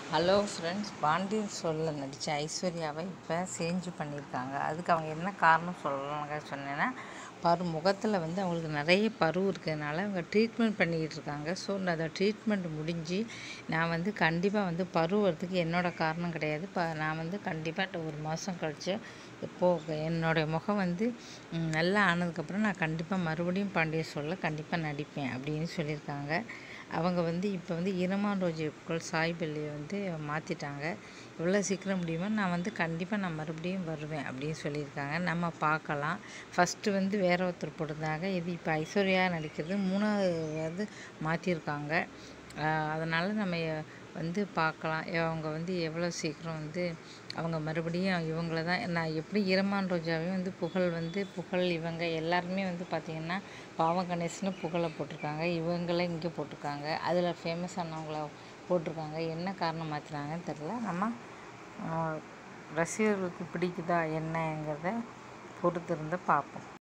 hello friends Pandian சொல்ல நடித்த ஐஸ்வர்யாவை இப்போ சேஞ்சு பண்ணியிருக்காங்க அதுக்கு அவங்க என்ன காரணம் சொல்லலாங்க சொன்னேன்னா பரு முகத்தில் வந்து அவங்களுக்கு நிறைய பரு இருக்கிறதுனால அவங்க ட்ரீட்மெண்ட் பண்ணிக்கிட்டு இருக்காங்க ஸோ அந்த ட்ரீட்மெண்ட் முடிஞ்சு நான் வந்து கண்டிப்பாக வந்து பரு வரதுக்கு என்னோட காரணம் கிடையாது ப நான் வந்து கண்டிப்பாக ஒரு மாதம் கழிச்சு இப்போது என்னுடைய முகம் வந்து ம், நல்லா ஆனதுக்கப்புறம் நான் கண்டிப்பாக மறுபடியும் பாண்டிய சொல்ல கண்டிப்பாக நடிப்பேன் அப்படின்னு சொல்லியிருக்காங்க அவங்க வந்து இப்போ வந்து இரமான் ரோஜி புகழ் சாய்பல்லியை வந்து மாற்றிட்டாங்க எவ்வளோ சீக்கிரம் முடியுமோ நான் வந்து கண்டிப்பாக நான் மறுபடியும் வருவேன் அப்படின்னு சொல்லியிருக்காங்க நம்ம பார்க்கலாம் ஃபஸ்ட்டு வந்து வேற ஒருத்தர் போட்டிருந்தாங்க இது இப்போ ஐஸ்வர்யா நடிக்கிறது மூணாவது மாற்றிருக்காங்க அதனால் நம்ம எ- வந்து பார்க்கலாம் எ- அவங்க வந்து எவ்வளோ சீக்கிரம் வந்து அவங்க மறுபடியும் இவங்கள தான் நான் எப்படி இரமான் ரோஜாவையும் வந்து புகழ் வந்து புகழ் இவங்க எல்லாருமே வந்து பார்த்திங்கன்னா பாவம் கணேசன்னு புகழை போட்டிருக்காங்க இவங்கள இங்கே போட்டிருக்காங்க அதில் ஃபேமஸ் ஆனவங்கள போட்டிருக்காங்க என்ன காரணம் மாற்றினாங்கன்னு தெரில நம்ம ஆஹ், ரசிகர்களுக்கு பிடிக்குதா என்னங்கிறத பொறுத்திருந்து பார்ப்போம்